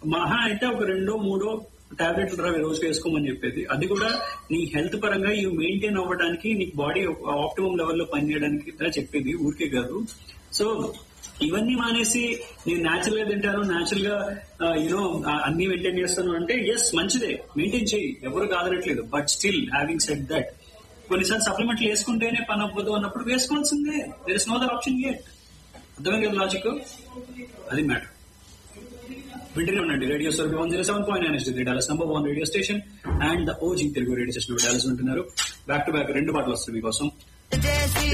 మహా అయితే ఒక రెండో మూడో టాబ్లెట్లు రా రోజు వేసుకోమని చెప్పేది అది కూడా నీ హెల్త్ పరంగా ఇవి మెయింటైన్ అవ్వడానికి నీ బాడీ ఆప్టిమం లెవెల్లో పనిచేయడానికి ఇలా చెప్పేది ఊరికే కాదు సో ఇవన్నీ మానేసి నేను న్యాచురల్ గా తింటాను న్యాచురల్ గా యూనో అన్ని మెయింటైన్ చేస్తాను అంటే ఎస్ మంచిదే మెయింటైన్ చేయి ఎవరు కాదనట్లేదు but still having said that కొన్నిసార్లు సప్లిమెంట్లు వేసుకుంటేనే పని అవ్వదు అన్నప్పుడు వేసుకోవాల్సిందే there is no other option get అర్థమైంది కదా లాజిక్ అది మ్యాటర్ వింటూనే ఉండండి రేడియో సర్వీ one zero seven point nine is Dallas number one radio station and the OG Telugu radio station Dallas ఉంటున్నారు బ్యాక్ టు బ్యాక్ రెండు పాటలు వస్తాయి మీకోసం చేసి